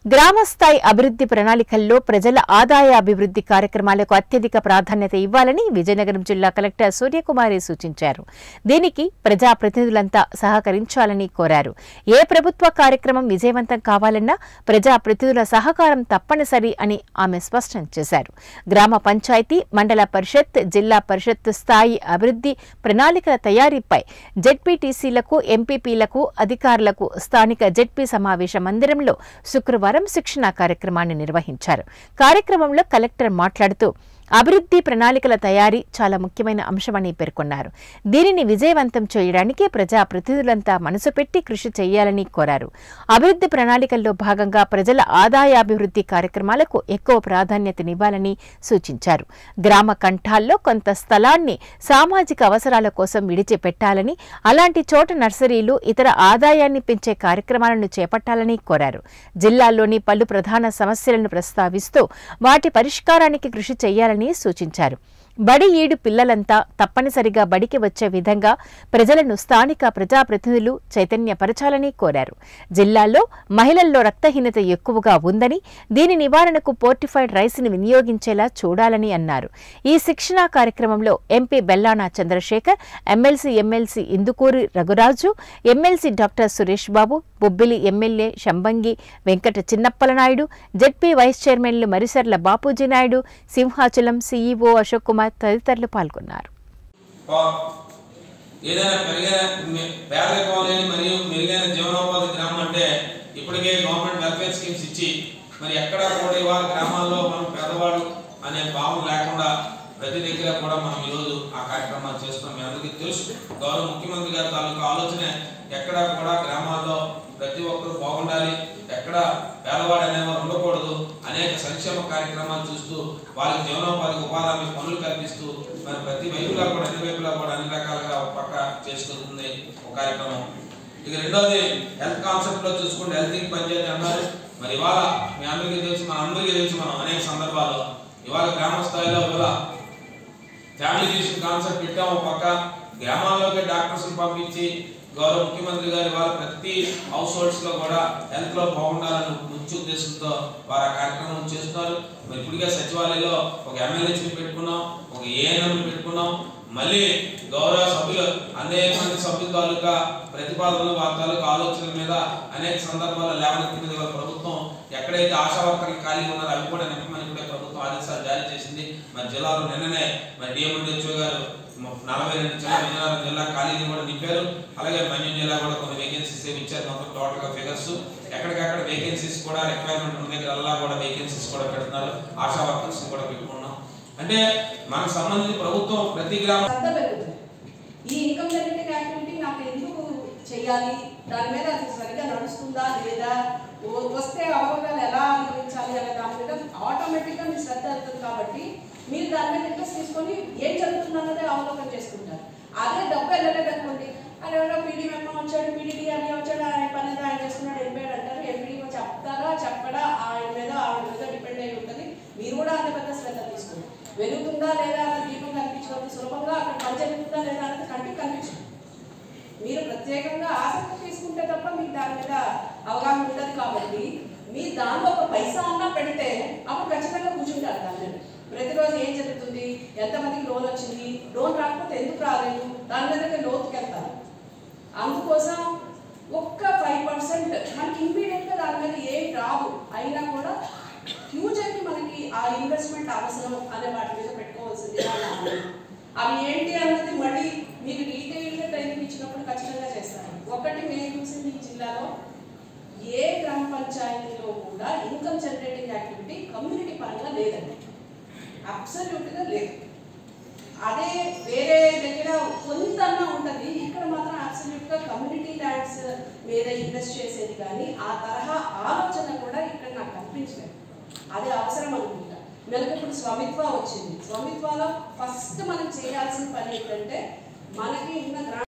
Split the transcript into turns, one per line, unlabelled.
గ్రామ స్థాయి అభివృద్ధి ప్రణాళికల్లో ప్రజల ఆదాయ అభివృద్ధి కార్యక్రమాలకు అత్యధిక ప్రాధాన్యత ఇవ్వాలని విజయనగరం జిల్లా కలెక్టర్ సూర్యకుమారి సూచించారు దీనికి ప్రజాప్రతినిధులంతా సహకరించాలని కోరారు ఏ ప్రభుత్వ కార్యక్రమం విజయవంతం కావాలన్నా ప్రజాప్రతినిధుల సహకారం తప్పనిసరి అని ఆమె స్పష్టం చేశారు గ్రామ పంచాయతీ మండల పరిషత్ జిల్లా పరిషత్ స్థాయి అభివృద్ధి ప్రణాళికల తయారీపై జెడ్పీటీసీలకు ఎంపీపీలకు అధికారులకు స్థానిక జెడ్పీ సమావేశ మందిరంలో శుక్రవారం శిక్షణా కార్యక్రమాన్ని నిర్వహించారు కార్యక్రమంలో కలెక్టర్ మాట్లాడుతూ అభివృద్ధి ప్రణాళికల తయారీ చాలా ముఖ్యమైన అంశమని పేర్కొన్నారు దీనిని విజయవంతం చేయడానికి ప్రజాప్రతినిధులంతా మనసు పెట్టి కృషి చేయాలని కోరారు అభివృద్ధి ప్రణాళికల్లో భాగంగా ప్రజల ఆదాయాభివృద్ధి కార్యక్రమాలకు ఎక్కువ ప్రాధాన్యతనివ్వాలని సూచించారు గ్రామ కంఠాల్లో కొంత స్థలాన్ని సామాజిక అవసరాల కోసం విడిచిపెట్టాలని అలాంటి చోట నర్సరీలు ఇతర ఆదాయాన్ని పెంచే కార్యక్రమాలను చేపట్టాలని కోరారు జిల్లాల్లోని పలు ప్రధాన సమస్యలను ప్రస్తావిస్తూ వాటి పరిష్కారానికి కృషి చేయాలని సూచించారు బడి ఈడు పిల్లలంతా తప్పనిసరిగా బడికి వచ్చే విధంగా ప్రజలను స్థానిక ప్రజాప్రతినిధులు చైతన్యపరచాలని కోరారు జిల్లాలో మహిళల్లో రక్తహీనత ఎక్కువగా ఉందని దీని నివారణకు పోర్టిఫైడ్ రైస్ని వినియోగించేలా చూడాలని అన్నారు ఈ శిక్షణా కార్యక్రమంలో MP Bellana Chandrasekhar MLC MLC Indukuri Raghuraju MLC doctor Suresh Babu Bobbili MLA Sambangi Venkata Chinnappalanaidu ZP vice చైర్మన్లు మరిసర్ల బాపూజీ నాయుడు సింహాచలం సీఈఓ అశోక్ కుమార్ తదితరులు పాల్గొన్నారు
పా- ఏదైనా పెరిగిన మె- పేదరికం లేని మరియు మెరుగైన జీవనోపాధి గ్రామం అంటే ఇప్పటికే గవర్నమెంట్ వెల్ఫేర్ స్కీమ్స్ ఇచ్చి మరి ఎక్కడా కూడా ఇవాళ గ్రామాల్లో మనం పేదవాడు అనే భావం లేకుండా ప్రతి దగ్గర కూడా మనం ఈరోజు ఆ కార్యక్రమాలు చేస్తున్నాం మీ అందరికీ తెలుసు గౌరవ ముఖ్యమంత్రి గారి తాలూకా ఆలోచన ఎక్కడా కూడా గ్రామాల్లో ప్రతి ఒక్కరు బాగుండాలి ఎక్కడ పేదవాడు అనేవారు ఉండకూడదు అనేక సంక్షేమ కార్యక్రమాలు చూస్తూ వాళ్ళకి జీవనోపాధికి ఉపాధి హామీ పనులు కల్పిస్తూ మరి ప్రతి వైపులా కూడా అన్ని వైపులా కూడా అన్ని రకాలుగా ఒక పక్క చేసుకుంటుంది ఒక కార్యక్రమం ఇక రెండోది హెల్త్ కాన్సెప్ట్ లో చూసుకుంటే హెల్త్ పంచాయతీ అన్నారు మరి ఇవాళ మీ అందరికీ తెలుసు మన అందరికీ తెలుసు మనం అనేక సందర్భాల్లో ఇవాళ గ్రామ స్థాయిలో ఇవాళ ఫ్యామిలీ ఫిజిషియన్ కాన్సెప్ట్ పెట్టాం ఒక పక్క గ్రామాల్లోకి డాక్టర్స్ పంపించి గౌరవ ముఖ్యమంత్రి గారి వారు ప్రతి హౌస్ హోల్డ్స్ లో కూడా హెల్త్ లో బాగుండాలని ముఖ్య ఉద్దేశంతో వారు ఆ కార్యక్రమం చేస్తున్నారు మరి ఇప్పటికే సచివాలయంలో ఒక ఎమ్మెల్యేని పెట్టుకున్నాం ఒక ఏఎన్ఎం పెట్టుకున్నాం మళ్ళీ గౌరవ సభ్యులు అనేక మంది సభ్యుల తాలూకా ప్రతిపాదనలు వారి తాలూకా ఆలోచనల మీద అనేక సందర్భాల్లో లేవనెత్తింది వాళ్ళ ప్రభుత్వం ఎక్కడైతే ఆశా వర్కర్లు ఖాళీ ఉన్నారో అవి కూడా నింపమని కూడా ప్రభుత్వం ఆదేశాలు జారీ చేసింది మరి జిల్లాలో నిన్ననే మరి డిఎండిహెచ్ఓ గారు మ- నలభై రెండు జిల్లా విజయనగరం జిల్లా ఖాళీని కూడా నింపారు అలాగే మన్యం జిల్లా కూడా కొన్ని వేకెన్సీస్ ఇచ్చారు మొత్తం టోటల్ గా ఫిగర్స్ ఎక్కడికక్కడ వేకెన్సీస్ కూడా రిక్వైర్మెంట్ ఉన్న దగ్గర అలా కూడా వేకెన్సీస్ కూడా పెడుతున్నారు ఆశా వర్కర్స్ కూడా పెట్టుకున్నాం అంటే మనకు సంబంధించి ప్రభుత్వం ప్రతి గ్రామం
శ్రద్ధ పెరుగుతుంది ఈ ఇన్కమ్ జనరేటింగ్ యాక్టివిటీ నాకు ఎందుకు చేయాలి దాని మీద అది సరిగ్గా నడుస్తుందా లేదా ఓ- వస్తే అవగాహన ఎలా అనుభవించాలి అనే దాని మీద ఆటోమేటిక్గా మీ శ్రద్ధ వెళ్తుంది కాబట్టి మీరు దాని మీద ఇంట్రెస్ట్ తీసుకొని ఏం జరుగుతుందన్నదే అవలోకనం చేసుకుంటారు అదే డబ్బు వెళ్ళలేదు అనుకోండి అది ఎవరో పీడీ మెంబర్ వచ్చాడు పీడీడీ అని వచ్చాడు ఆయన పని ఏదో ఆయన చేసుకున్నాడు వెళ్ళిపోయాడు అంటారు ఎంపీడీఓ చెప్తారా చెప్పడా ఆయన మీద ఆవిడ మీద డిపెండ్ అయి ఉంటుంది మీరు కూడా అంత పెద్ద శ్రద్ధ తీసుకోండి వెలుగుతుందా లేదా అన్నది దీపం కనిపించడం సులభంగా అక్కడ పని జరుగుతుందా లేదా అన్నది కంటికి కనిపించదు మీరు ప్రత్యేకంగా ఆసక్తి తీసుకుంటే తప్ప మీకు దాని మీద అవగాహన ఉండదు కాబట్టి మీరు దానిలో ఒక పైసా అన్నా పెడితే అప్పుడు ఖచ్చితంగా కూర్చుంటారు దాని మీద ప్రతిరోజు ఏం జరుగుతుంది ఎంతమందికి లోన్ వచ్చింది లోన్ రాకపోతే ఎందుకు రాలేదు దాని మీదకి లోతుకి వెళ్తారు అందుకోసం ఒక్క ఫైవ్ పర్సెంట్ మనకి ఇమ్మీడియట్ గా దాని మీద ఏం రాదు అయినా కూడా ఫ్యూచర్ కి మనకి ఆ ఇన్వెస్ట్మెంట్ అవసరం అనే వాటి మీద పెట్టుకోవాల్సింది నా ఆలోచన. అవి ఏంటి అన్నది మళ్ళీ మీకు డీటెయిల్ గా ట్రైనింగ్ ఇచ్చినప్పుడు ఖచ్చితంగా చేస్తారు ఒకటి మేము చూసింది ఈ జిల్లాలో ఏ గ్రామ పంచాయతీలో కూడా ఇన్కమ్ జనరేటింగ్ యాక్టివిటీ కమ్యూనిటీ పరంగా లేదండి అబ్సల్యూట్ గా లేదు అదే వేరే దగ్గర కొంతన్నా ఉంటుంది ఇక్కడ మాత్రం అబ్సల్యూట్ గా కమ్యూనిటీ ల్యాండ్స్ మీద ఇన్వెస్ట్ చేసేది కానీ ఆ తరహా ఆలోచన కూడా ఇక్కడ నాకు కనిపించలేదు అదే అవసరం అనుకుంటా మనకి ఇప్పుడు స్వామిత్వ వచ్చింది స్వామిత్వాలో ఫస్ట్ మనం చేయాల్సిన పని ఏంటంటే మనకి ఉన్న గ్రామ